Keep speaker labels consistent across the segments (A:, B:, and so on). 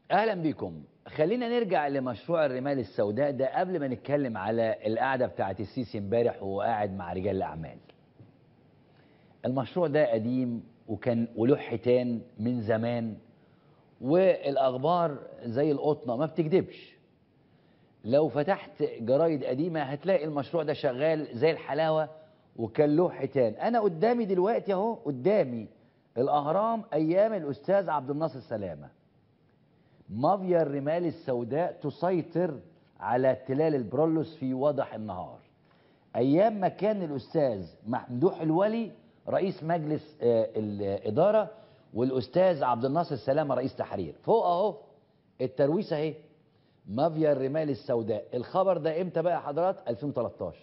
A: اهلا بكم خلينا نرجع لمشروع الرمال السوداء ده قبل ما نتكلم على القعده بتاعت السيسي امبارح وهو قاعد مع رجال الاعمال المشروع ده قديم وكان وله حيتان من زمان والاخبار زي القطنه ما بتكذبش لو فتحت جرايد قديمه هتلاقي المشروع ده شغال زي الحلاوه وكان له حيتان انا قدامي دلوقتي اهو قدامي الاهرام ايام الاستاذ عبد الناصر سلامه مافيا الرمال السوداء تسيطر على تلال البرولوس في وضح النهار ايام ما كان الاستاذ ممدوح الولي رئيس مجلس آه، الاداره والاستاذ عبد الناصر سلامه رئيس تحرير فوق اهو الترويسه اهي مافيا الرمال السوداء الخبر ده امتى بقى يا حضرات 2013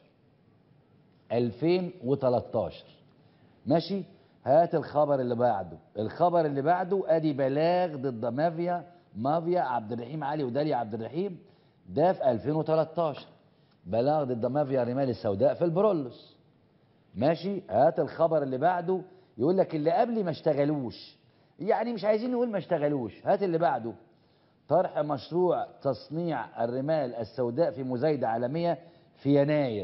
A: 2013 ماشي هات الخبر اللي بعده الخبر اللي بعده ادي بلاغ ضد مافيا مافيا عبد الرحيم علي وداليا عبد الرحيم ده في 2013 بلاغ ضد مافيا الرمال السوداء في البرولوس ماشي هات الخبر اللي بعده يقول لك اللي قبلي ما اشتغلوش يعني مش عايزين نقول ما اشتغلوش هات اللي بعده طرح مشروع تصنيع الرمال السوداء في مزايدة عالمية في يناير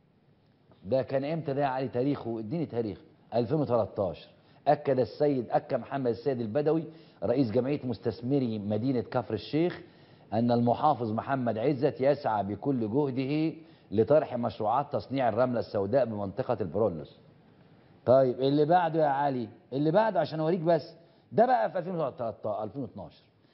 A: ده كان امتى ده يا علي تاريخه اديني تاريخ 2013 اكد السيد اكد محمد السيد البدوي رئيس جمعيه مستثمري مدينه كفر الشيخ ان المحافظ محمد عزت يسعى بكل جهده لطرح مشروعات تصنيع الرمله السوداء بمنطقه البرولوس طيب اللي بعده يا علي اللي بعده عشان اوريك بس ده بقى في 2013 2012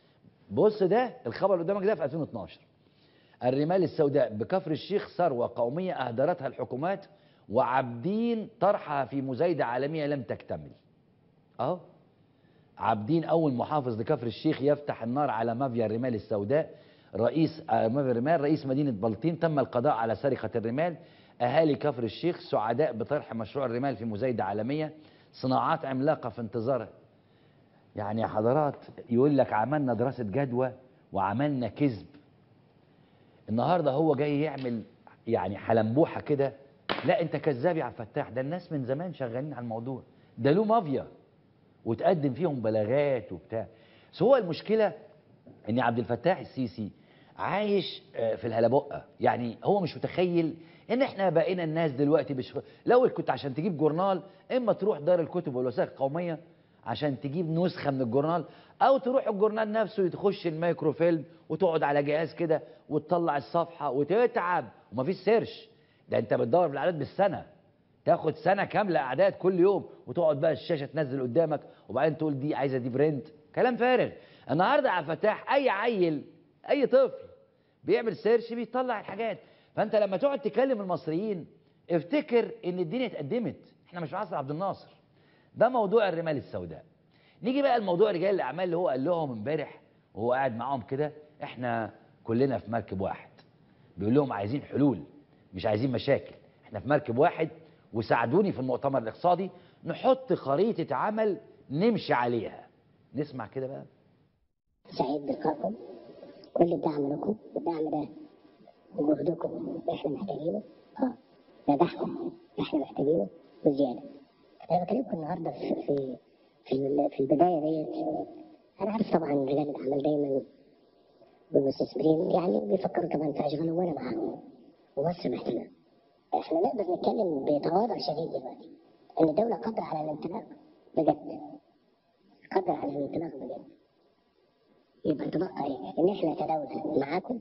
A: بص ده الخبر اللي قدامك ده في 2012 الرمال السوداء بكفر الشيخ ثروة قومية أهدرتها الحكومات وعابدين طرحها في مزايدة عالمية لم تكتمل أهو عابدين أول محافظ لكفر الشيخ يفتح النار على مافيا الرمال السوداء رئيس آه، مافيا الرمال رئيس مدينة بلطيم تم القضاء على سرقة الرمال أهالي كفر الشيخ سعداء بطرح مشروع الرمال في مزايدة عالمية صناعات عملاقة في انتظار يعني يا حضرات يقول لك عملنا دراسة جدوى وعملنا كذب النهارده هو جاي يعمل يعني حلنبوحه كده لا انت كذاب يا عبد الفتاح ده الناس من زمان شغالين على الموضوع ده له مافيا وتقدم فيهم بلاغات وبتاع بس هو المشكله ان عبد الفتاح السيسي عايش آه، في الهلبقه يعني هو مش متخيل ان احنا بقينا الناس دلوقتي بش... الاول كنت عشان تجيب جورنال اما تروح دار الكتب والوثائق القوميه عشان تجيب نسخه من الجورنال او تروح الجورنال نفسه تخش الميكروفيلم وتقعد على جهاز كده وتطلع الصفحه وتتعب ومفيش سيرش ده انت بتدور في الاعداد بالسنه تاخد سنه كامله اعداد كل يوم وتقعد بقى الشاشه تنزل قدامك وبعدين تقول دي عايزه دي برنت كلام فارغ النهارده يا فتاح اي عيل اي طفل بيعمل سيرش بيطلع الحاجات فانت لما تقعد تكلم المصريين افتكر ان الدنيا اتقدمت احنا مش في عصر عبد الناصر ده موضوع الرمال السوداء نيجي بقى لموضوع رجال الاعمال اللي هو قال لهم امبارح وهو قاعد معاهم كده احنا كلنا في مركب واحد بيقول لهم عايزين حلول مش عايزين مشاكل احنا في مركب واحد وساعدوني في المؤتمر الاقتصادي نحط خريطة عمل نمشي عليها نسمع كده بقى
B: سعيد بلقائكم كل الدعم لكم الدعم ده وجهدكم احنا محتاجينه اه نجاحكم احنا محتاجينه وزياده انا بكلمكم النهارده في في في, في البدايه ديت انا عارف طبعا رجال الاعمال دايما والمستثمرين يعني بيفكروا طبعا في اشغالهم وانا معاهم ومصر محتاجه احنا نقدر نتكلم بتواضع شديد دلوقتي ان الدوله قادره على الانطلاق بجد قادره على الانطلاق بجد يبقى تبقى ايه؟ ان احنا كدوله معاكم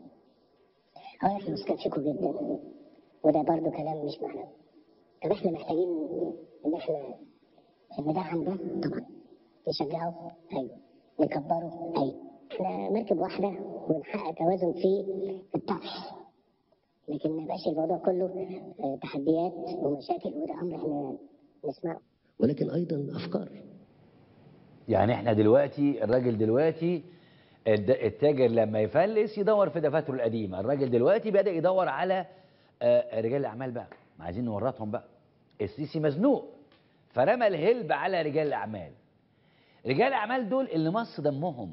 B: او احنا مستنفقوا جدا وده برضو كلام مش معنوي طب احنا محتاجين ان احنا ندعم ده طبعا نشجعه ايوه نكبره ايوه احنا مركب واحده ونحقق توازن في الطرح لكن ما يبقاش الموضوع كله آه، تحديات ومشاكل وده امر احنا نسمعه ولكن ايضا افكار
A: يعني احنا دلوقتي الراجل دلوقتي الد- التاجر لما يفلس يدور في دفاتره القديمه الراجل دلوقتي بدا يدور على آه، رجال الاعمال بقى ما عايزين نورطهم بقى السيسي مزنوق فرمى الهلب على رجال الاعمال رجال الاعمال دول اللي مص دمهم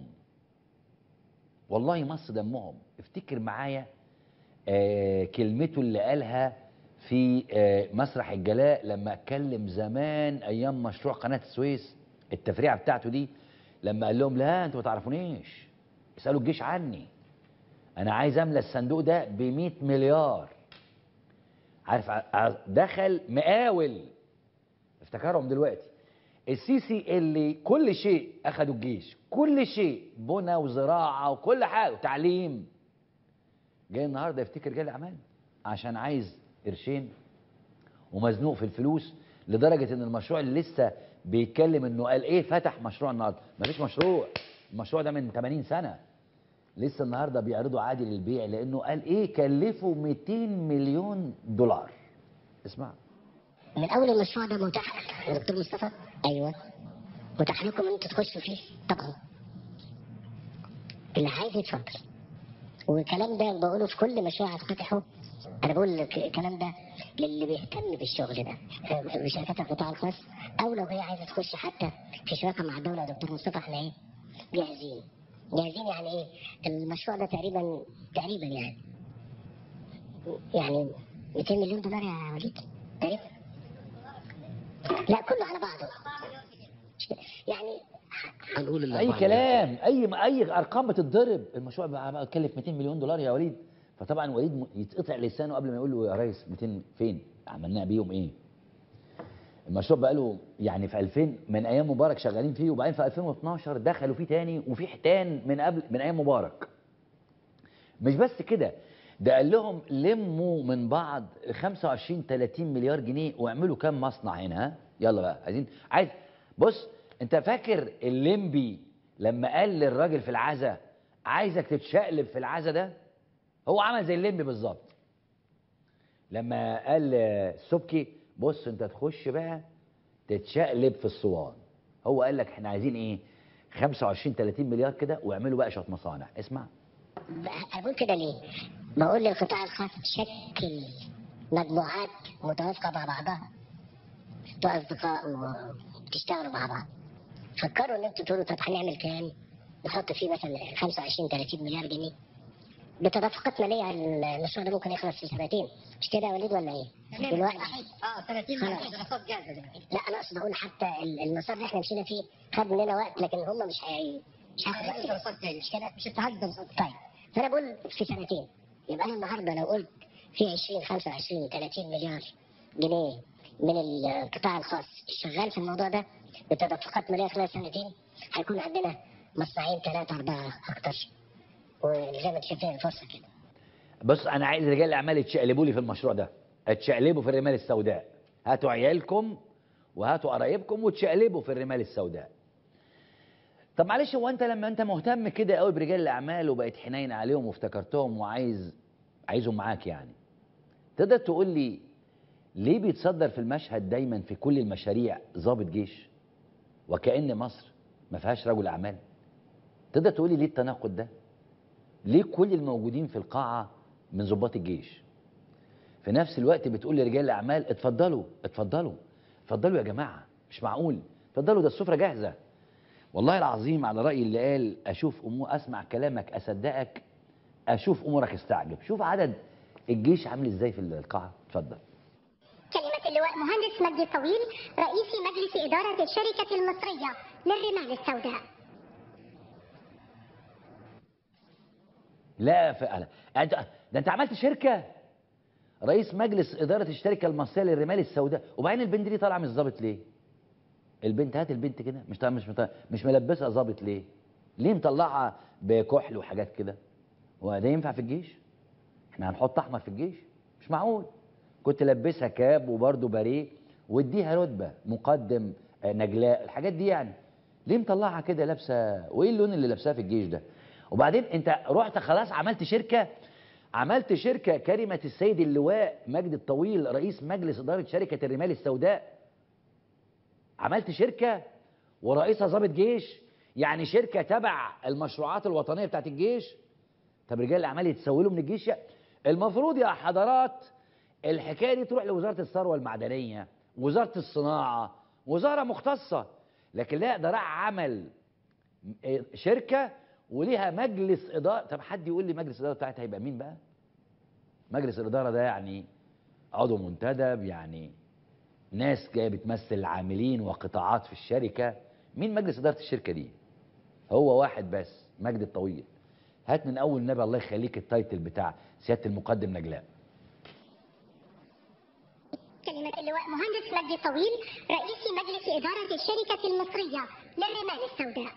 A: والله مص دمهم افتكر معايا آه كلمته اللي قالها في آه مسرح الجلاء لما اتكلم زمان ايام مشروع قناه السويس التفريعه بتاعته دي لما قال لهم لا انتوا ما تعرفونيش اسالوا الجيش عني انا عايز املى الصندوق ده ب 100 مليار عارف ع- ع- دخل مقاول افتكرهم دلوقتي السيسي اللي كل شيء اخدوا الجيش كل شيء بنى وزراعه وكل حاجه وتعليم جاي النهارده يفتكر رجال اعمال عشان عايز قرشين ومزنوق في الفلوس لدرجه ان المشروع اللي لسه بيتكلم انه قال ايه فتح مشروع النهارده مفيش مشروع المشروع ده من 80 سنه لسه النهارده بيعرضوا عادي للبيع لانه قال ايه كلفه 200 مليون دولار اسمع
B: من اول المشروع ده متاح يا دكتور مصطفى ايوه متاح لكم ان انتوا تخشوا فيه طبعا اللي عايز يتفضل والكلام ده بقوله في كل مشروع هتفتحه انا بقول لك الكلام ده للي بيهتم بالشغل ده بشركات القطاع الخاص او لو هي عايزه تخش حتى في شراكه مع الدوله يا دكتور مصطفى احنا ايه جاهزين جاهزين يعني ايه المشروع ده تقريبا تقريبا يعني يعني 200 مليون دولار يا وليد تقريبا لا كله على بعضه يعني
C: هنقول اللي
A: اي
C: بعد.
A: كلام اي اي ارقام بتتضرب المشروع بقى بقى كلف 200 مليون دولار يا وليد فطبعا وليد م- يتقطع لسانه قبل ما يقول له يا ريس 200 فين عملنا بيهم ايه المشروع بقى له يعني في 2000 من ايام مبارك شغالين فيه وبعدين في 2012 دخلوا فيه تاني وفي حيتان من قبل من ايام مبارك مش بس كده ده قال لهم لموا من بعض 25 30 مليار جنيه واعملوا كام مصنع هنا ها يلا بقى عايزين عايز بص انت فاكر الليمبي لما قال للراجل في العزا عايزك تتشقلب في العزا ده هو عمل زي الليمبي بالظبط لما قال السبكي بص انت تخش بقى تتشقلب في الصوان هو قال لك احنا عايزين ايه 25 30 مليار كده واعملوا بقى شويه مصانع اسمع
B: انا بقول كده ليه؟ بقول للقطاع الخاص شكل مجموعات متوافقه مع بعضها انتوا اصدقاء وتشتغلوا مع بعض فكروا ان انتوا تقولوا طب هنعمل كام؟ نحط فيه مثلا 25 30 مليار جنيه بتدفقات ماليه المشروع ده ممكن يخلص في سنتين مش كده يا وليد ولا ايه؟ دلوقتي
D: اه 30
B: خلاص.
D: دراسات جاهزه دلوقتي
B: لا انا اقصد اقول حتى ال- المسار اللي احنا مشينا فيه خد مننا وقت لكن هم مش هي مش هياخد وقت
D: دراسات جاهزه
B: مش كده؟
D: مش اتحاد دراسات
B: طيب فانا بقول في سنتين يبقى انا النهارده لو قلت في 20 25 30 مليار جنيه من القطاع الخاص شغال في الموضوع ده بتدفقات ماليه خلال سنتين هيكون عندنا مصنعين ثلاثه اربعه اكتر وزي ما انت شايفين الفرصه كده
A: بص انا عايز رجال الاعمال يتشقلبوا لي في المشروع ده اتشقلبوا في الرمال السوداء هاتوا عيالكم وهاتوا قرايبكم وتشقلبوا في الرمال السوداء طب معلش هو انت لما انت مهتم كده قوي برجال الاعمال وبقيت حنين عليهم وافتكرتهم وعايز عايزهم معاك يعني تقدر تقول لي ليه بيتصدر في المشهد دايما في كل المشاريع ضابط جيش وكأن مصر ما فيهاش رجل اعمال تقدر تقول لي ليه التناقض ده ليه كل الموجودين في القاعة من ضباط الجيش في نفس الوقت بتقول لرجال الأعمال اتفضلوا اتفضلوا اتفضلوا يا جماعة مش معقول اتفضلوا ده السفرة جاهزة والله العظيم على رأي اللي قال أشوف أمور أسمع كلامك أصدقك أشوف أمورك استعجب شوف عدد الجيش عامل إزاي في القاعة اتفضل
E: كلمة اللواء مهندس مجدي طويل رئيس مجلس إدارة الشركة المصرية للرمال السوداء
A: لا فعلا انت ده انت عملت شركه رئيس مجلس اداره الشركه المصريه للرمال السوداء وبعدين البنت دي طالعه مش ظابط ليه البنت هات البنت كده مش طالعة- مش مش, مش ملبسها ظابط ليه ليه مطلعها بكحل وحاجات كده هو ده ينفع في الجيش احنا هنحط احمر في الجيش مش معقول كنت لبسها كاب وبرده باريه واديها رتبه مقدم آه، نجلاء الحاجات دي يعني ليه مطلعها كده لابسه وايه اللون اللي لابساه في الجيش ده وبعدين انت رحت خلاص عملت شركه عملت شركه كريمه السيد اللواء مجد الطويل رئيس مجلس اداره شركه الرمال السوداء عملت شركه ورئيسها ضابط جيش يعني شركه تبع المشروعات الوطنيه بتاعت الجيش طب رجال الاعمال يتسولوا من الجيش يا- المفروض يا حضرات الحكايه دي تروح لوزاره الثروه المعدنيه وزاره الصناعه وزاره مختصه لكن لا ده راح عمل إيه، شركه وليها مجلس اداره طب حد يقول لي مجلس الاداره بتاعتها هيبقى مين بقى مجلس الاداره ده يعني عضو منتدب يعني ناس جايه بتمثل العاملين وقطاعات في الشركه مين مجلس اداره الشركه دي هو واحد بس مجد الطويل هات من اول نبي الله يخليك التايتل بتاع سياده المقدم نجلاء
E: كلمة اللواء مهندس مجدي طويل رئيس مجلس إدارة الشركة المصرية للرمال السوداء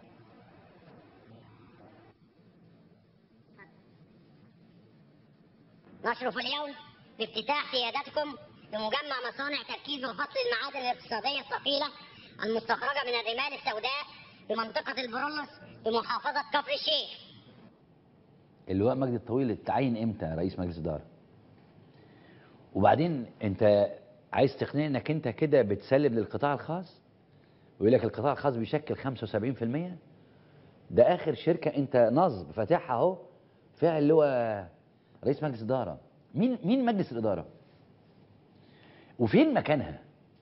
C: نشرف اليوم بافتتاح سيادتكم لمجمع مصانع تركيز وفصل المعادن الاقتصادية الثقيلة المستخرجة من الرمال السوداء بمنطقة البرولوس بمحافظة كفر الشيخ
A: اللواء مجدي الطويل اتعين امتى رئيس مجلس اداره وبعدين انت عايز تقنعني انك انت كده بتسلم للقطاع الخاص ويقول لك القطاع الخاص بيشكل 75% ده اخر شركه انت نصب فاتحها اهو فعل اللي هو رئيس مجلس اداره مين مين مجلس الاداره وفين مكانها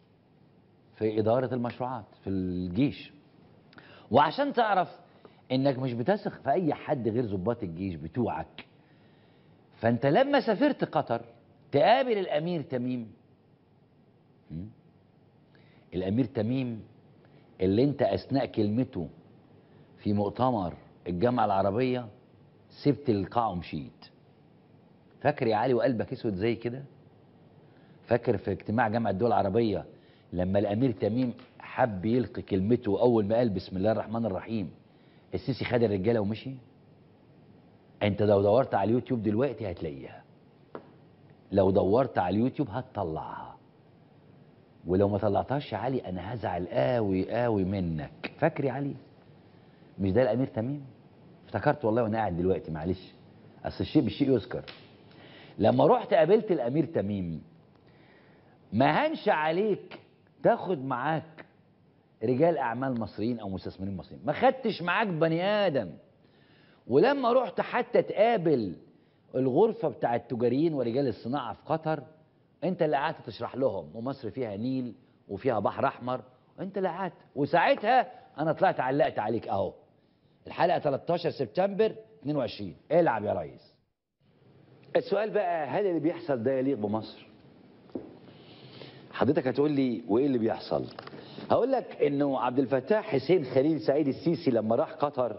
A: في اداره المشروعات في الجيش وعشان تعرف انك مش بتثق في اي حد غير ضباط الجيش بتوعك فانت لما سافرت قطر تقابل الامير تميم م? الامير تميم اللي انت اثناء كلمته في مؤتمر الجامعه العربيه سبت القاعه ومشيت فاكر يا علي وقلبك اسود زي كده فاكر في اجتماع جامعه الدول العربيه لما الامير تميم حب يلقي كلمته اول ما قال بسم الله الرحمن الرحيم السيسي خد الرجاله ومشي انت لو دورت على اليوتيوب دلوقتي هتلاقيها لو دورت على اليوتيوب هتطلعها ولو ما طلعتهاش يا علي انا هزعل قوي قوي منك فاكر يا علي مش ده الامير تميم افتكرت والله وانا قاعد دلوقتي معلش اصل الشيء بالشيء يذكر لما رحت قابلت الامير تميم ما هنش عليك تاخد معاك رجال اعمال مصريين او مستثمرين مصريين ما خدتش معاك بني ادم ولما رحت حتى تقابل الغرفه بتاع التجاريين ورجال الصناعه في قطر انت اللي قعدت تشرح لهم ومصر فيها نيل وفيها بحر احمر وانت اللي قعدت وساعتها انا طلعت علقت عليك اهو الحلقه 13 سبتمبر 22 العب يا ريس السؤال بقى هل اللي بيحصل ده يليق بمصر حضرتك هتقول لي وايه اللي بيحصل هقول لك انه عبد الفتاح حسين خليل سعيد السيسي لما راح قطر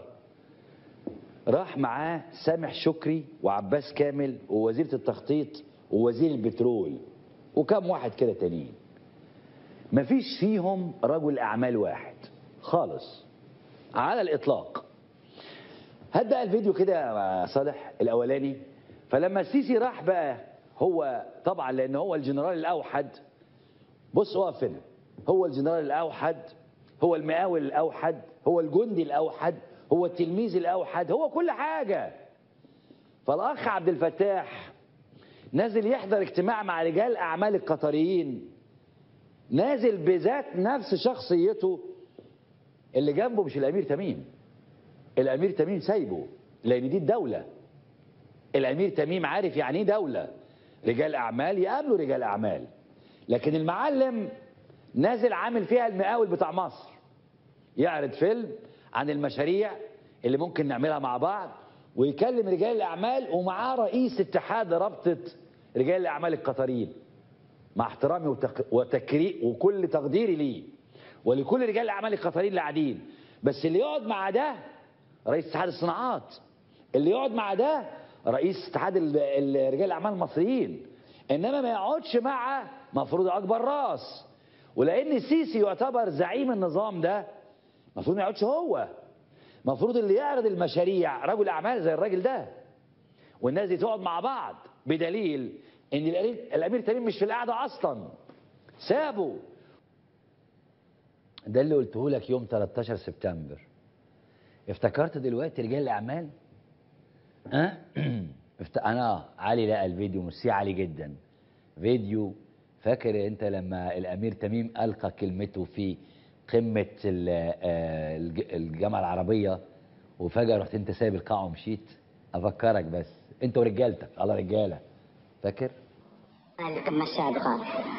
A: راح معاه سامح شكري وعباس كامل ووزيرة التخطيط ووزير البترول وكم واحد كده تانيين مفيش فيهم رجل اعمال واحد خالص على الاطلاق هات بقى الفيديو كده يا صالح الاولاني فلما السيسي راح بقى هو طبعا لان هو الجنرال الاوحد بص اقف هنا هو الجنرال الاوحد هو المقاول الاوحد هو الجندي الاوحد هو التلميذ الاوحد هو كل حاجه فالاخ عبد الفتاح نازل يحضر اجتماع مع رجال اعمال القطريين نازل بذات نفس شخصيته اللي جنبه مش الامير تميم الامير تميم سايبه لان دي الدوله الامير تميم عارف يعني ايه دوله رجال اعمال يقابلوا رجال اعمال لكن المعلم نازل عامل فيها المقاول بتاع مصر يعرض فيلم عن المشاريع اللي ممكن نعملها مع بعض ويكلم رجال الاعمال ومعاه رئيس اتحاد رابطه رجال الاعمال القطريين مع احترامي وتق... وتكريم وكل تقديري ليه ولكل رجال الاعمال القطريين اللي قاعدين بس اللي يقعد مع ده رئيس اتحاد الصناعات اللي يقعد مع ده رئيس اتحاد ال- ال- رجال الاعمال المصريين انما ما يقعدش مع مفروض اكبر راس ولان السيسي يعتبر زعيم النظام ده المفروض ما يقعدش هو المفروض اللي يعرض المشاريع رجل اعمال زي الراجل ده والناس دي تقعد مع بعض بدليل ان الامير الامير تميم مش في القعده اصلا سابه ده اللي قلته لك يوم 13 سبتمبر افتكرت دلوقتي رجال الاعمال ها افت... انا علي لقى الفيديو ميرسي عالي جدا فيديو فاكر انت لما الامير تميم القى كلمته في قمه ال- آه، الج- الجامعه العربيه وفجاه رحت انت سايب القاعه ومشيت افكرك بس انت ورجالتك الله رجاله فاكر
C: القمة السابقة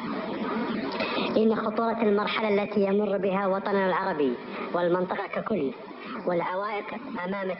C: إن خطورة المرحلة التي يمر بها وطننا العربي والمنطقة ككل والعوائق أمام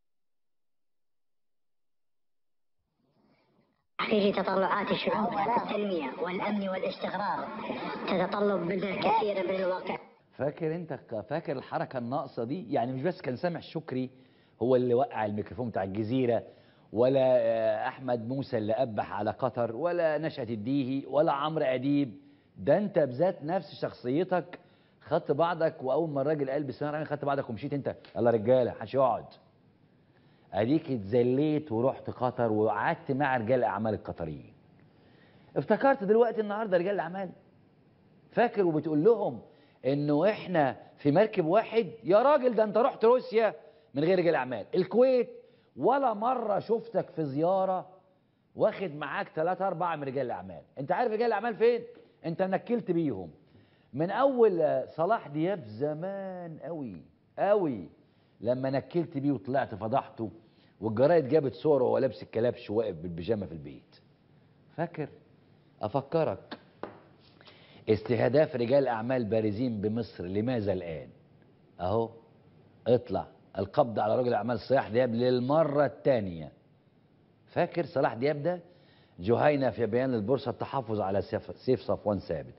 C: تحقيق تطلعات الشعوب التنمية والأمن والاستقرار تتطلب منا الكثير من الواقع
A: فاكر انت فاكر الحركه الناقصه دي يعني مش بس كان سامح شكري هو اللي وقع الميكروفون بتاع الجزيره ولا آه، احمد موسى اللي ابح على قطر ولا نشأة الديهي ولا عمرو اديب ده انت بذات نفس شخصيتك خدت بعضك واول ما الراجل قال بسم الله الرحمن الرحيم خدت بعضك ومشيت انت يلا رجاله محدش يقعد اديك اتذليت ورحت قطر وقعدت مع رجال الاعمال القطريين افتكرت دلوقتي النهارده رجال الاعمال فاكر وبتقول لهم انه احنا في مركب واحد يا راجل ده انت رحت روسيا من غير رجال اعمال الكويت ولا مره شفتك في زياره واخد معاك ثلاثة أربعة من رجال الأعمال أنت عارف رجال الأعمال فين؟ أنت نكلت بيهم من أول آه، صلاح دياب زمان قوي قوي لما نكلت بيه وطلعت فضحته والجرايد جابت صوره وهو لابس الكلابش واقف بالبيجامة في البيت فاكر؟ أفكرك استهداف رجال أعمال بارزين بمصر لماذا الآن؟ أهو اطلع القبض على رجل أعمال صلاح دياب للمرة الثانية فاكر صلاح دياب ده جهينة في بيان البورصة التحفظ على سيف, سيف صفوان ثابت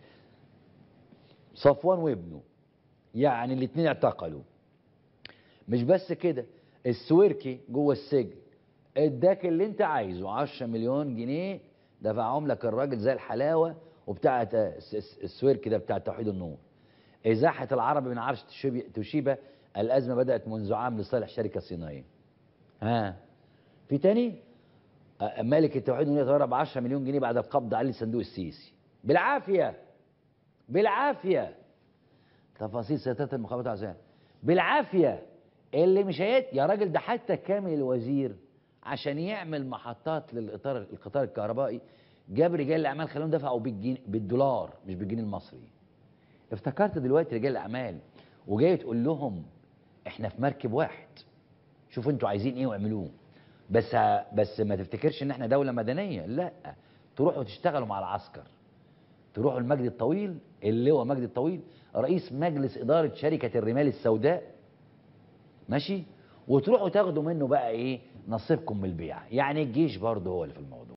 A: صفوان وابنه يعني الاثنين اعتقلوا مش بس كده السويركي جوه السجن اداك اللي انت عايزه 10 مليون جنيه دفعهم لك الراجل زي الحلاوه وبتاعت الس- الس- السويركي ده بتاع توحيد النور ازاحه العربي من عرش توشيبا- توشيبا الازمه بدات منذ عام لصالح شركه صينيه ها في تاني آه، مالك التوحيد النور يتهرب 10 مليون جنيه بعد القبض عليه صندوق السيسي بالعافيه بالعافيه تفاصيل سياسات المخابرات العسكريه بالعافيه اللي مش هيت يا راجل ده حتى كامل الوزير عشان يعمل محطات للقطار القطار الكهربائي جاب رجال الاعمال خلاهم دفعوا بالجنيه بالدولار مش بالجنيه المصري افتكرت دلوقتي رجال الاعمال وجاي تقول لهم احنا في مركب واحد شوفوا انتوا عايزين ايه واعملوه بس بس ما تفتكرش ان احنا دوله مدنيه لا تروحوا تشتغلوا مع العسكر تروحوا المجد الطويل اللي هو مجد الطويل رئيس مجلس اداره شركه الرمال السوداء ماشي وتروحوا تاخدوا منه بقى ايه نصيبكم من البيع يعني الجيش برضه هو اللي في الموضوع